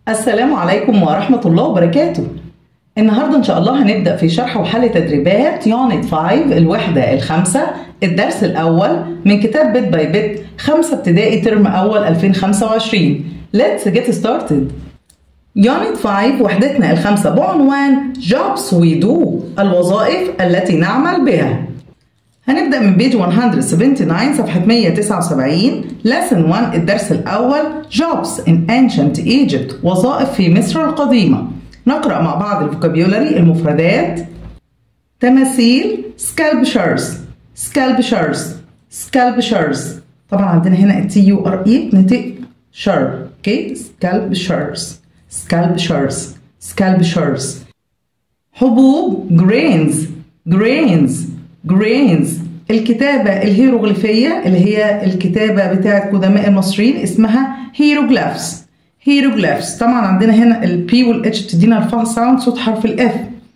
السلام عليكم ورحمة الله وبركاته النهاردة إن شاء الله هنبدأ في شرح وحل تدريبات يونت 5 الوحدة الخامسة الدرس الأول من كتاب بيت باي بيت خمسة ابتدائي ترم أول 2025 Let's get started يونت 5 وحدتنا الخامسة بعنوان Jobs we do الوظائف التي نعمل بها هنبدأ من بيج 179 صفحة 179 lesson 1 الدرس الأول Jobs in ancient Egypt وظائف في مصر القديمة نقرأ مع بعض الفوكابيولاري المفردات تماثيل sculptures sculptures sculptures طبعا عندنا هنا التي يو ار اي بنطق شر اوكي sculptures sculptures sculptures حبوب grains grains grains الكتابة الهيروغليفية اللي هي الكتابة بتاعت قدماء المصريين اسمها هيروغليفز هيروغليفز طبعا عندنا هنا البي والاتش بتدينا الفا ساوند صوت حرف الاف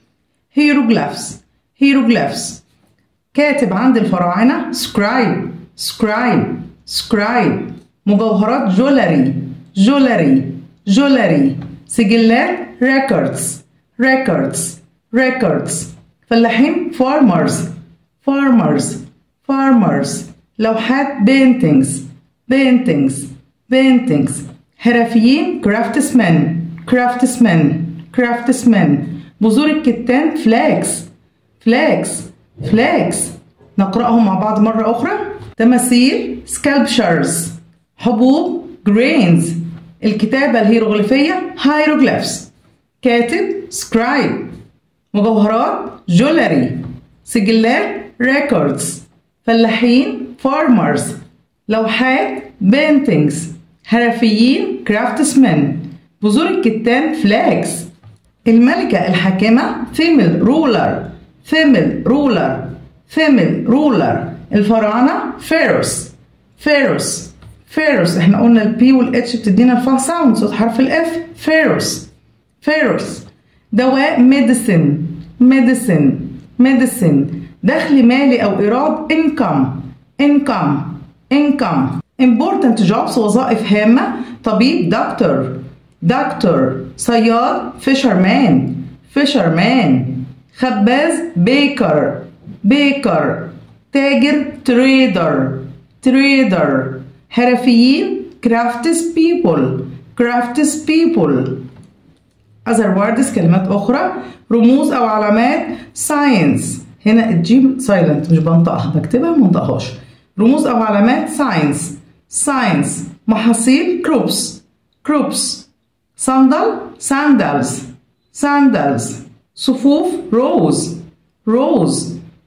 هيروغليفز هيروغليفز كاتب عند الفراعنة سكرايب سكرايب سكرايب مجوهرات جولري جولري جولري سجلات ريكوردز ريكوردز ريكوردز فلاحين farmers farmers farmers لوحات paintings paintings paintings حرفيين craftsmen craftsmen craftsmen بذور الكتان flags flags flags نقرأهم مع بعض مرة أخرى تماثيل sculptures حبوب grains الكتابة الهيروغليفية hieroglyphs كاتب scribe مجوهرات جولري سجلات ريكوردز فلاحين فارمرز لوحات بينتينجز حرفيين كرافتسمن بذور الكتان فلاجز الملكة الحاكمة فيميل رولر فيميل رولر فيميل رولر الفراعنة فيروس فيروس فيروس احنا قلنا البي والاتش بتدينا الفا ساوند صوت حرف الاف فيروس فيروس دواء ميديسن ميديسن ميديسن دخل مالي او ايراد انكم انكم انكم important jobs وظائف هامة طبيب دكتور دكتور صياد فيشرمان فيشرمان خباز بيكر بيكر تاجر تريدر تريدر حرفيين كرافتس بيبل كرافتس بيبل other words كلمات أخرى رموز أو علامات science هنا الجيم سايلنت مش بنطقها بكتبها ما بنطقهاش رموز أو علامات science science محاصيل crops crops صندل sandals sandals صفوف rows rows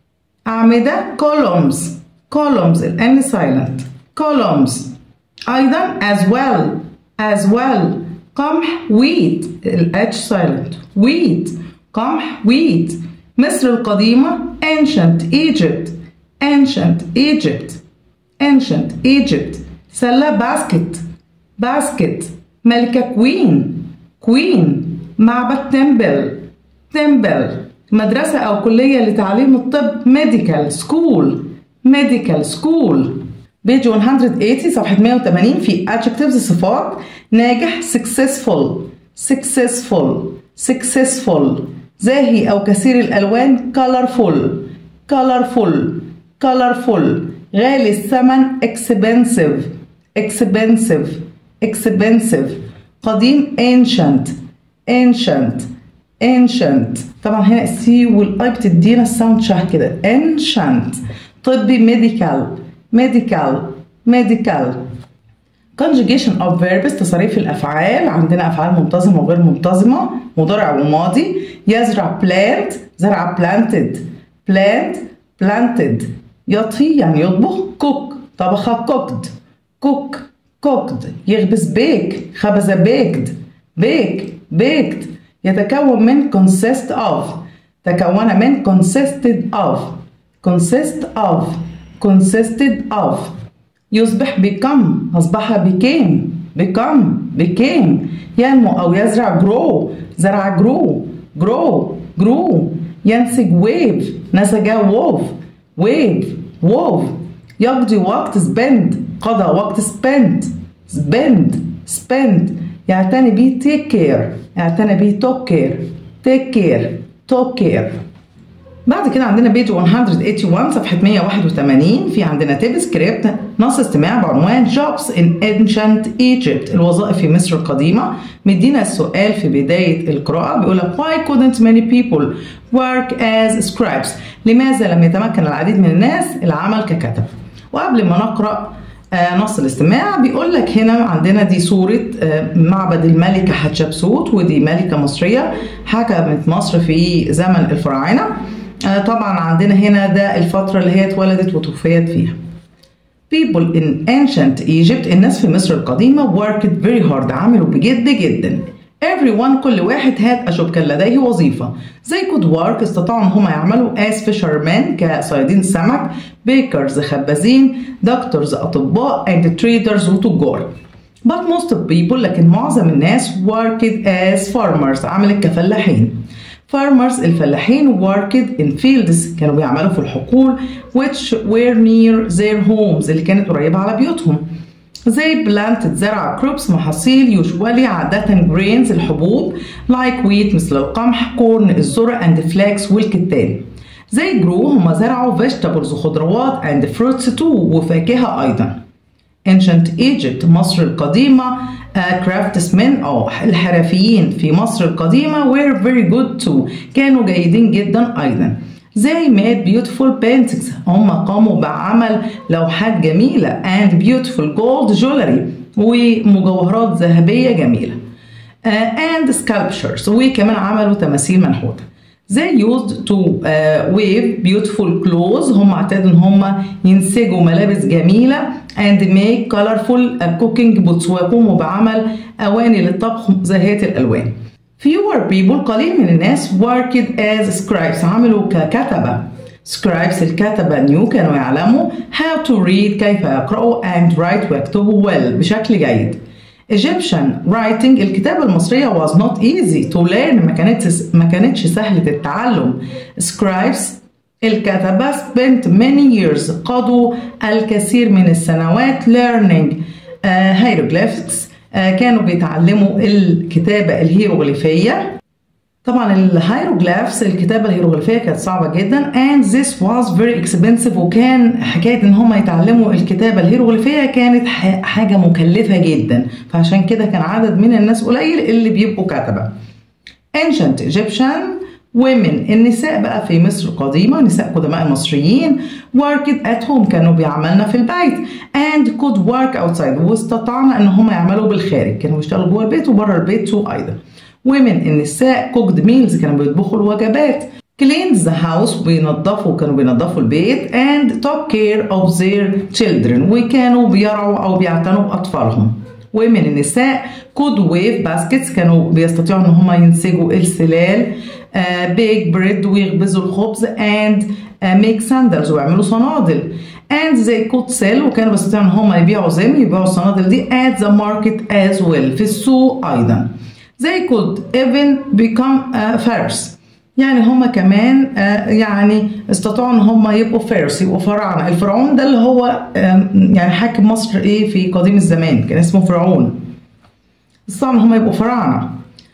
أعمدة columns columns الان silent columns أيضا as well as well قمح wheat الاتش سايلنت wheat قمح wheat مصر القديمة ancient Egypt ancient Egypt ancient Egypt سلة basket basket ملكة queen queen معبد تمبل تمبل مدرسة أو كلية لتعليم الطب medical school medical school بيج 180 صفحة 180 في adjectives صفات ناجح successful successful successful زاهي أو كثير الألوان colorful colorful colorful غالي الثمن expensive expensive expensive قديم ancient ancient ancient طبعا هنا السي والاي بتدينا الساوند شاه كده ancient طبي medical medical medical conjugation of verbs تصريف الأفعال عندنا أفعال منتظمة وغير منتظمة مضارع وماضي يزرع plant زرع planted plant planted يطهي يعني يطبخ cook طبخ cooked cook cooked يخبز bake خبز baked bake baked يتكون من consist of تكون من consisted of consist of consisted of يصبح become أصبح became become became ينمو أو يزرع grow زرع grow grow grew ينسج wave نسج wove wave wove يقضي وقت spend قضى وقت spent spend spend يعتني بيه take care اعتنى بيه took care take care took care بعد كده عندنا بيج 181 صفحة 181 في عندنا تيب سكريبت نص استماع بعنوان Jobs in Ancient Egypt الوظائف في مصر القديمة مدينا السؤال في بداية القراءة بيقول لك Why couldn't many people work as scribes لماذا لم يتمكن العديد من الناس العمل ككتب وقبل ما نقرأ آه نص الاستماع بيقول لك هنا عندنا دي صورة آه معبد الملكة حتشبسوت ودي ملكة مصرية حكمت مصر في زمن الفراعنة آه طبعا عندنا هنا ده الفترة اللي هي اتولدت وتوفيت فيها People in ancient Egypt الناس في مصر القديمة worked very hard عملوا بجد جدا Everyone كل واحد had a job كان لديه وظيفة They could work استطاعوا ان هم يعملوا as fishermen كصيادين السمك bakers خبازين doctors أطباء and traders وتجار But most of people لكن معظم الناس worked as farmers عملت كفلاحين farmers الفلاحين worked in fields كانوا بيعملوا في الحقول which were near their homes اللي كانت قريبة على بيوتهم They planted زرع crops محاصيل usually عادة grains الحبوب like wheat مثل القمح corn الذرة and flax والكتان They grew هم زرعوا vegetables وخضروات and fruits too وفاكهة أيضا Ancient Egypt مصر القديمة uh, craftsmen أو الحرفيين في مصر القديمة were very good too كانوا جيدين جدا أيضا They made beautiful paintings هم قاموا بعمل لوحات جميلة and beautiful gold jewelry ومجوهرات ذهبية جميلة uh, and sculptures وكمان عملوا تماثيل منحوتة They used to uh, weave beautiful clothes هم اعتادوا ان هم ينسجوا ملابس جميلة and make colorful uh, cooking pots ويقوموا بعمل أواني للطبخ زاهية الألوان. Fewer people قليل من الناس worked as scribes عملوا ككتبة. Scribes الكتبة نيو كانوا يعلموا how to read كيف يقرأوا and write ويكتبوا well بشكل جيد. Egyptian writing الكتابة المصرية was not easy to learn ما كانتش ما كانتش سهلة التعلم. Scribes الكتبة spent many years قضوا الكثير من السنوات learning uh, hieroglyphics uh, كانوا بيتعلموا الكتابة الهيروغليفية طبعا الهيروغليفز الكتابة الهيروغليفية كانت صعبة جدا and this was very expensive وكان حكاية ان هم يتعلموا الكتابة الهيروغليفية كانت حاجة مكلفة جدا فعشان كده كان عدد من الناس قليل اللي بيبقوا كتبة ancient Egyptian women النساء بقى في مصر القديمة نساء قدماء المصريين worked at home كانوا بيعملنا في البيت and could work outside واستطعنا ان هم يعملوا بالخارج كانوا بيشتغلوا جوه البيت وبره البيت ايضا women النساء cooked meals كانوا بيطبخوا الوجبات cleaned the house بينظفوا كانوا بينظفوا البيت and took care of their children وكانوا بيرعوا او بيعتنوا باطفالهم women النساء could wave baskets كانوا بيستطيعوا ان هم ينسجوا السلال uh, bake bread ويخبزوا الخبز and uh, make sandals ويعملوا صنادل and they could sell وكانوا بيستطيعوا ان هم يبيعوا زي يبيعوا الصنادل دي at the market as well في السوق ايضا they could even become uh, pharaohs يعني هم كمان آه يعني استطاعوا ان هم يبقوا فارس يبقوا فراعنه الفرعون ده اللي هو آه يعني حاكم مصر ايه في قديم الزمان كان اسمه فرعون استطاعوا ان هم يبقوا فراعنه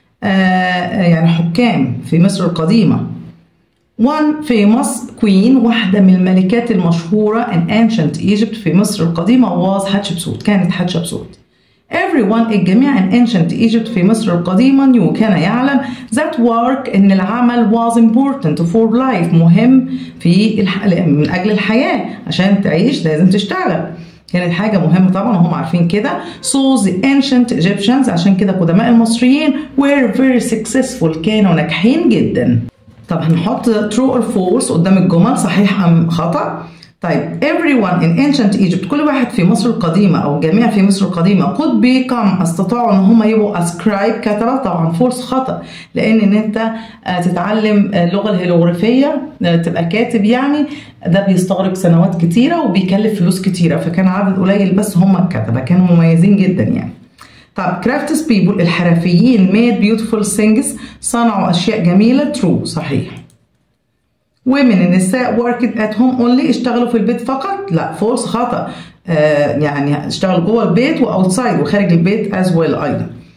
آه يعني حكام في مصر القديمه one famous queen واحدة من الملكات المشهورة in ancient Egypt في مصر القديمة was حتشبسوت كانت حتشبسوت Everyone الجميع in ancient Egypt في مصر القديمة knew كان يعلم that work إن العمل was important for life مهم في الح... من أجل الحياة عشان تعيش لازم تشتغل كانت حاجة مهمة طبعا وهم عارفين كده so the ancient Egyptians عشان كده قدماء المصريين were very successful كانوا ناجحين جدا طب هنحط true or false قدام الجمل صحيح أم خطأ طيب everyone in ancient Egypt كل واحد في مصر القديمة أو الجميع في مصر القديمة could become استطاعوا إن هم يبقوا ascribe كتبة طبعا فولس خطأ لأن إن أنت تتعلم اللغة الهيروغليفية تبقى كاتب يعني ده بيستغرق سنوات كتيرة وبيكلف فلوس كتيرة فكان عدد قليل بس هم الكتبة كانوا مميزين جدا يعني طب crafts people الحرفيين made beautiful things صنعوا أشياء جميلة true صحيح women النساء worked at home only اشتغلوا في البيت فقط لا فولس خطأ آه يعني اشتغلوا جوه البيت واوتسايد وخارج البيت as well ايضا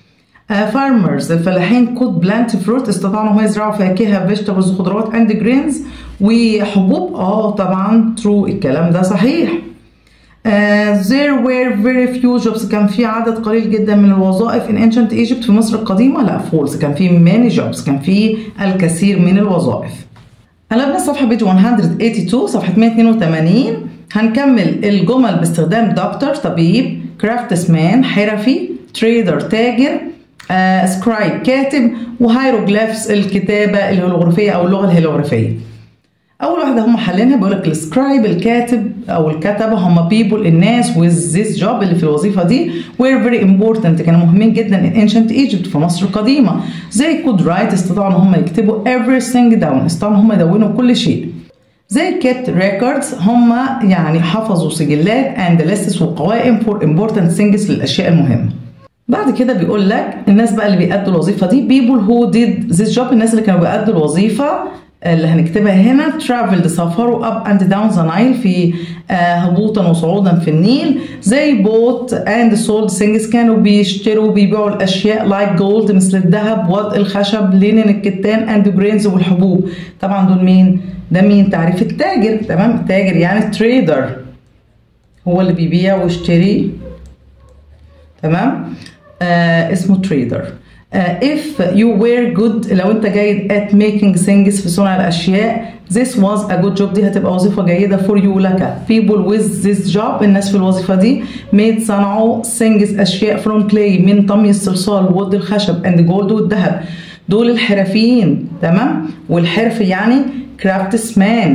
فارمرز الفلاحين كود بلانت فروت استطاعوا ان هم يزرعوا فاكهه فيجيتابلز وخضروات اند جرينز وحبوب اه طبعا ترو الكلام ده صحيح Uh, there were very few jobs كان في عدد قليل جدا من الوظائف in ancient Egypt في مصر القديمة لا false كان في many jobs كان في الكثير من الوظائف قلبنا الصفحة بيج 182 صفحة 182 هنكمل الجمل باستخدام دكتور طبيب كرافتسمان حرفي تريدر تاجر آه سكرايب كاتب وهيروغليفز الكتابة الهيروغليفية أو اللغة الهيروغليفية اول واحده هم حلينها بيقول لك السكرايب الكاتب او الكتبه هم بيبول الناس with this job اللي في الوظيفه دي were very important كانوا مهمين جدا in ancient Egypt في مصر القديمه زي could write استطاعوا ان هم يكتبوا everything down استطاعوا ان هم يدونوا كل شيء زي kept records هم يعني حفظوا سجلات and lists وقوائم for important things للاشياء المهمه بعد كده بيقول لك الناس بقى اللي بيأدوا الوظيفه دي people who did this job الناس اللي كانوا بيأدوا الوظيفه اللي هنكتبها هنا traveled سافروا up and down the Nile في هبوطا وصعودا في النيل زي bought and sold things كانوا بيشتروا وبيبيعوا الأشياء like gold مثل الذهب وضع الخشب لينن الكتان and grains والحبوب طبعا دول مين؟ ده مين؟ تعريف التاجر تمام التاجر يعني تريدر هو اللي بيبيع ويشتري تمام آه اسمه تريدر Uh, if you were good لو انت جيد at making things في صنع الاشياء this was a good job دي هتبقى وظيفه جيده for you لك people with this job الناس في الوظيفه دي made صنعوا things اشياء from clay من طمي الصلصال wood الخشب and gold والذهب دول الحرفيين تمام والحرف يعني craftsman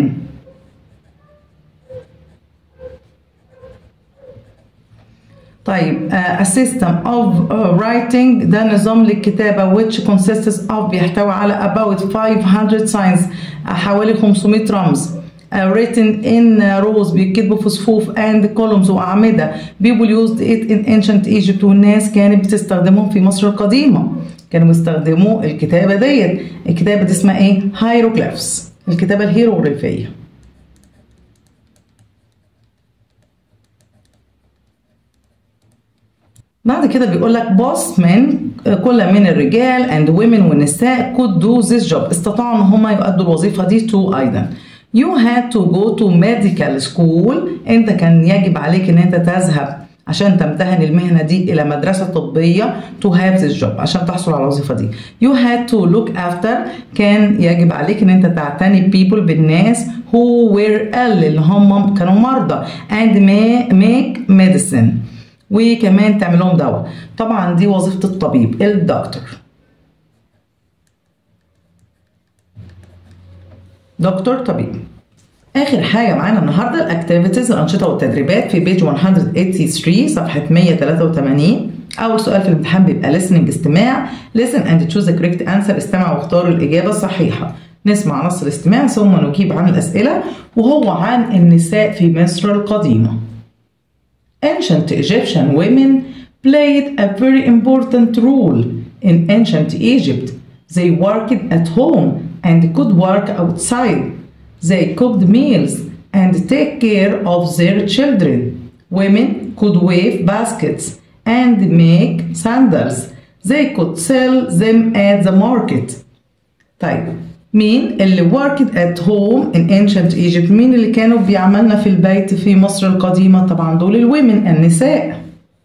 طيب uh, a system of uh, writing ده نظام للكتابة which consists of بيحتوي على about 500 signs حوالي 500 رمز uh, written in rows بيتكتبوا في صفوف and columns وأعمدة people used it in ancient Egypt والناس كانت بتستخدمهم في مصر القديمة كانوا بيستخدموا الكتابة ديت الكتابة دي اسمها ايه؟ hieroglyphs الكتابة الهيروغليفية بعد كده بيقول لك boss men كل من الرجال and women والنساء could do this job استطاعوا ان هم يؤدوا الوظيفه دي to ايضا you had to go to medical school انت كان يجب عليك ان انت تذهب عشان تمتهن المهنة دي إلى مدرسة طبية to have this job عشان تحصل على الوظيفة دي you had to look after كان يجب عليك إن أنت تعتني people بالناس who were ill اللي هم كانوا مرضى and make medicine وكمان تعمل لهم دواء طبعا دي وظيفه الطبيب الدكتور دكتور طبيب اخر حاجه معانا النهارده الاكتيفيتيز الانشطه والتدريبات في بيج 183 صفحه 183 اول سؤال في الامتحان بيبقى listening استماع listen and choose the correct answer استمع واختار الاجابه الصحيحه نسمع نص الاستماع ثم نجيب عن الاسئله وهو عن النساء في مصر القديمه Ancient Egyptian women played a very important role in ancient Egypt. They worked at home and could work outside. They cooked meals and take care of their children. Women could weave baskets and make sandals. They could sell them at the market. طيب مين اللي worked at home in ancient Egypt مين اللي كانوا بيعملنا في البيت في مصر القديمة طبعا دول الومن النساء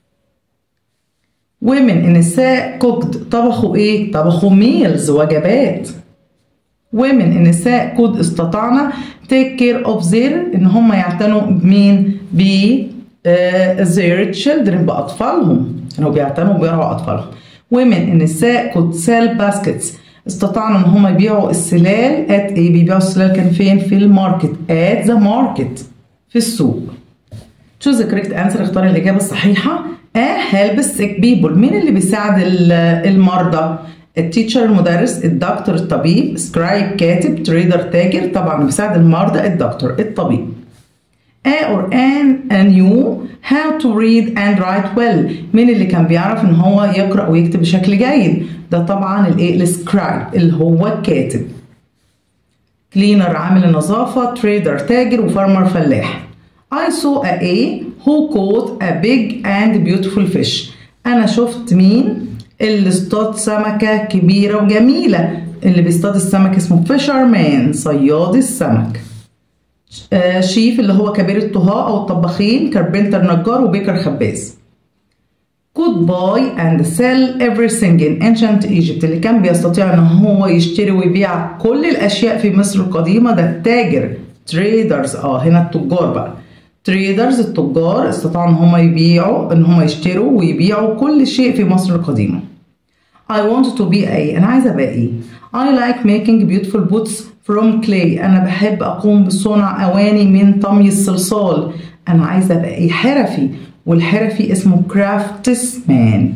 women النساء cooked طبخوا ايه طبخوا meals وجبات women النساء could استطعنا take care of their ان هم يعتنوا بمين ب uh, their children بأطفالهم كانوا بيعتنوا بيرعوا أطفالهم women النساء could sell baskets استطعنا ان هم يبيعوا السلال ات ايه بيبيعوا السلال كان فين في الماركت ات ذا ماركت في السوق choose the correct answer اختار الاجابه الصحيحه a help sick people مين اللي بيساعد المرضى التيتشر المدرس الدكتور الطبيب سكرايب كاتب تريدر تاجر طبعا بيساعد المرضى الدكتور الطبيب A or an and you how to read and write well مين اللي كان بيعرف ان هو يقرأ ويكتب بشكل جيد ده طبعا الايه السكرايب اللي هو الكاتب كلينر عامل النظافة تريدر تاجر وفارمر فلاح I saw a A who caught a big and beautiful fish أنا شفت مين اللي اصطاد سمكة كبيرة وجميلة اللي بيصطاد السمك اسمه fisherman صياد السمك آه شيف اللي هو كبير الطهاة أو الطباخين كاربنتر نجار وبيكر خباز could buy and sell everything in ancient Egypt اللي كان بيستطيع ان هو يشتري ويبيع كل الاشياء في مصر القديمه ده التاجر traders اه هنا التجار بقى traders التجار استطاعوا ان هم يبيعوا ان هم يشتروا ويبيعوا كل شيء في مصر القديمه I want to be a انا عايزه ابقى ايه I like making beautiful boots from clay انا بحب اقوم بصنع اواني من طمي الصلصال انا عايزه ابقى ايه حرفي والحرفي اسمه كرافتسمان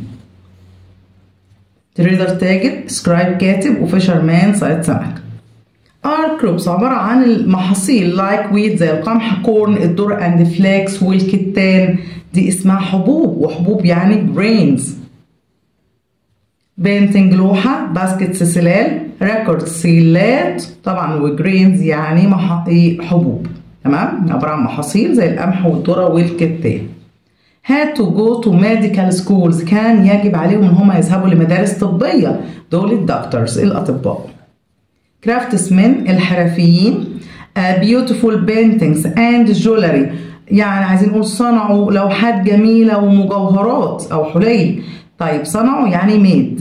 تريدر تاجر سكرايب كاتب وفيشر مان صياد سمك ار كروبس عبارة عن المحاصيل لايك ويت زي القمح كورن الذرة اند فلاكس والكتان دي اسمها حبوب وحبوب يعني جرينز بينتنج لوحة باسكت سلسلال ريكورد سيلات طبعا وجرينز يعني مح... حبوب تمام عبارة عن محاصيل زي القمح والذرة والكتان had to go to medical schools كان يجب عليهم ان هم يذهبوا لمدارس طبية دول الدكتورز الأطباء craftsmen الحرفيين uh, beautiful paintings and jewelry يعني عايزين نقول صنعوا لوحات جميلة ومجوهرات أو حلي طيب صنعوا يعني made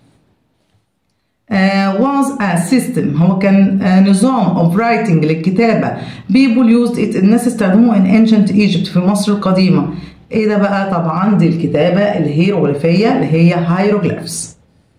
uh, was a system هو كان uh, نظام of writing للكتابة people used it الناس استخدموه in ancient Egypt في مصر القديمة ايه ده بقى طبعا دي الكتابة الهيروغليفية اللي هي هيروغليفز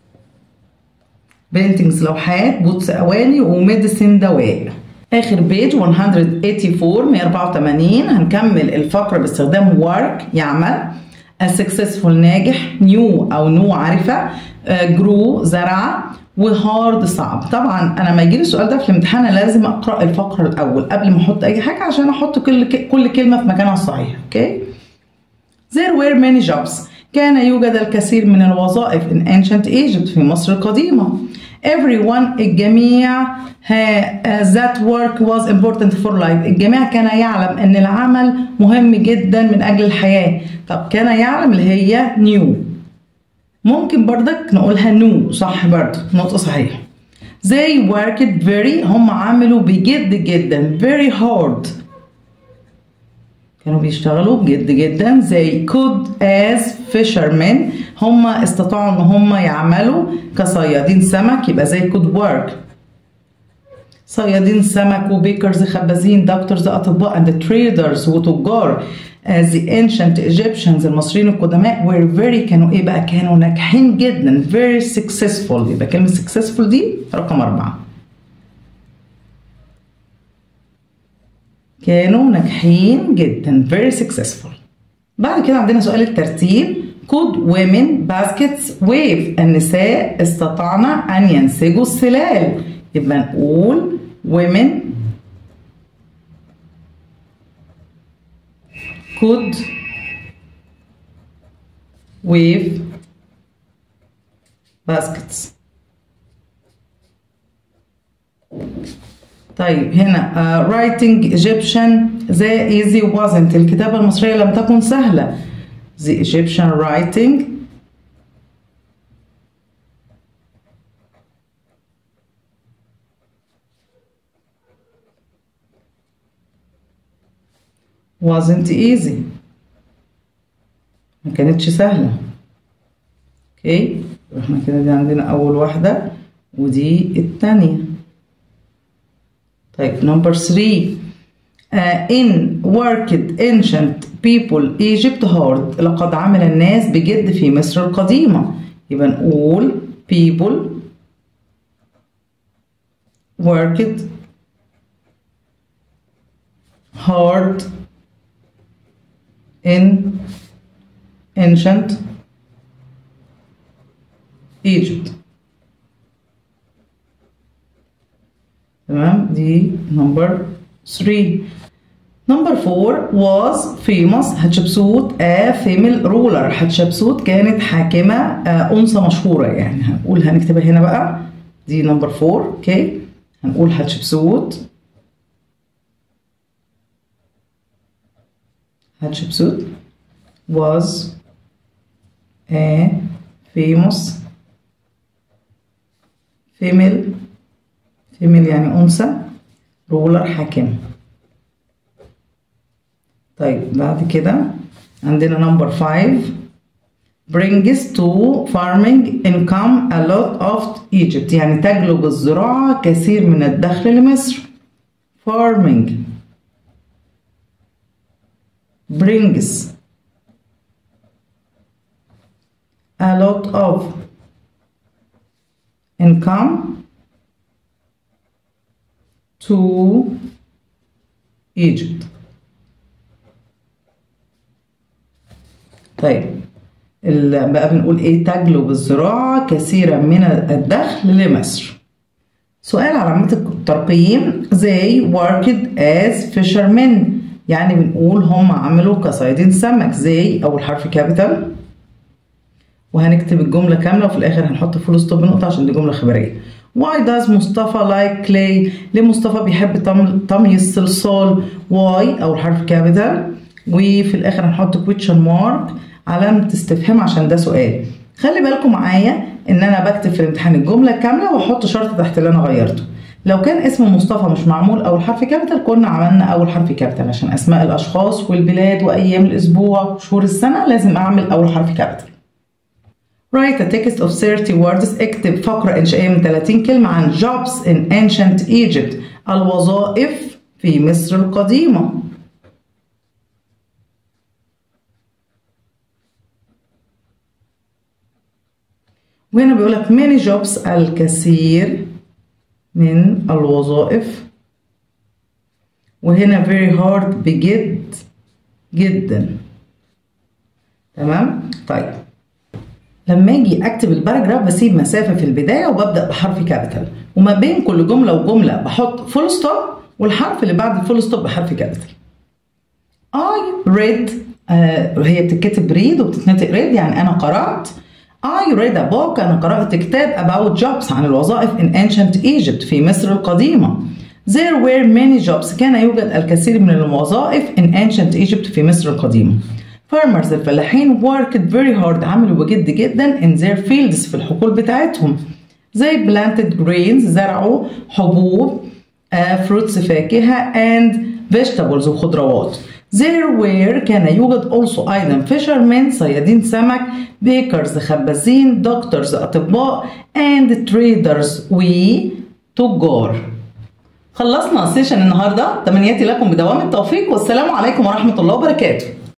بينتنجز لوحات بوتس اواني وميديسين دواء اخر بيج 184 184 هنكمل الفقرة باستخدام work يعمل a successful ناجح new او نو عارفة جرو زرع وهارد صعب طبعا انا ما يجيلي السؤال ده في الامتحان لازم اقرا الفقره الاول قبل ما احط اي حاجه عشان احط كل كل كلمه في مكانها الصحيح اوكي okay? There were many jobs. كان يوجد الكثير من الوظائف in ancient Egypt في مصر القديمة. Everyone الجميع that work was important for life. الجميع كان يعلم أن العمل مهم جدا من أجل الحياة. طب كان يعلم اللي هي new. ممكن بردك نقولها نو صح برضه نقطة صحيحة. They worked very هم عملوا بجد جدا very hard. كانوا بيشتغلوا بجد جدا زي could as fishermen هم استطاعوا ان هم يعملوا كصيادين سمك يبقى زي could work صيادين سمك وبيكرز خبازين دكتورز اطباء and traders وتجار as the ancient Egyptians المصريين القدماء were very كانوا ايه بقى كانوا ناجحين جدا very successful يبقى كلمة successful دي رقم أربعة كانوا ناجحين جدا very successful بعد كده عندنا سؤال الترتيب could women baskets wave النساء استطعن أن ينسجوا السلال يبقى نقول women could wave baskets طيب هنا uh, writing Egyptian the easy wasn't الكتابة المصرية لم تكن سهلة the Egyptian writing wasn't easy ما كانتش سهلة اوكي احنا كده دي عندنا أول واحدة ودي التانية طيب number three uh, in worked ancient people Egypt hard لقد عمل الناس بجد في مصر القديمة يبقى نقول people worked hard in ancient Egypt تمام دي نمبر 3 نمبر 4 was famous حتشبسوت a female ruler حتشبسوت كانت حاكمة أنثى مشهورة يعني هنقول هنكتبها هنا بقى دي نمبر 4 اوكي هنقول حتشبسوت حتشبسوت was a famous female female يعني أنثى ruler حاكم طيب بعد كده عندنا number 5 brings to farming income a lot of Egypt يعني تجلب الزراعة كثير من الدخل لمصر farming brings a lot of income to Egypt طيب بقى بنقول ايه تجلب الزراعة كثيرا من الدخل لمصر سؤال علامات الترقيم they worked as fishermen يعني بنقول هم عملوا كصيادين سمك زي اول حرف كابيتال وهنكتب الجملة كاملة وفي الآخر هنحط فول ستوب نقطة عشان دي جملة خبرية. Why does مصطفى like clay؟ ليه مصطفى بيحب طمي الصلصال؟ Why أول حرف كابيتال وفي الآخر هنحط question mark علامة استفهام عشان ده سؤال. خلي بالكم معايا إن أنا بكتب في الامتحان الجملة كاملة وأحط شرط تحت اللي أنا غيرته. لو كان اسم مصطفى مش معمول أول حرف كابيتال كنا عملنا أول حرف كابيتال عشان أسماء الأشخاص والبلاد وأيام الأسبوع وشهور السنة لازم أعمل أول حرف كابيتال. Write a text of 30 words اكتب فقرة إنشائية من 30 كلمة عن jobs in ancient Egypt الوظائف في مصر القديمة وهنا بيقول لك many jobs الكثير من الوظائف وهنا very hard بجد جدا تمام طيب لما اجي اكتب الباراجراف بسيب مسافه في البدايه وببدا بحرف كابيتال وما بين كل جمله وجمله بحط فول ستوب والحرف اللي بعد الفول ستوب بحرف كابيتال I read آه هي بتتكتب ريد وبتتنطق ريد يعني انا قرات I read a book أنا قرأت كتاب about jobs عن الوظائف in ancient Egypt في مصر القديمة There were many jobs كان يوجد الكثير من الوظائف in ancient Egypt في مصر القديمة farmers الفلاحين worked very hard عملوا بجد جدا in their fields في الحقول بتاعتهم زي planted grains زرعوا حبوب uh, fruits فاكهة and vegetables وخضروات There were كان يوجد also أيضا fishermen صيادين سمك bakers خبازين doctors أطباء and traders وتجار خلصنا سيشن النهارده تمنياتي لكم بدوام التوفيق والسلام عليكم ورحمه الله وبركاته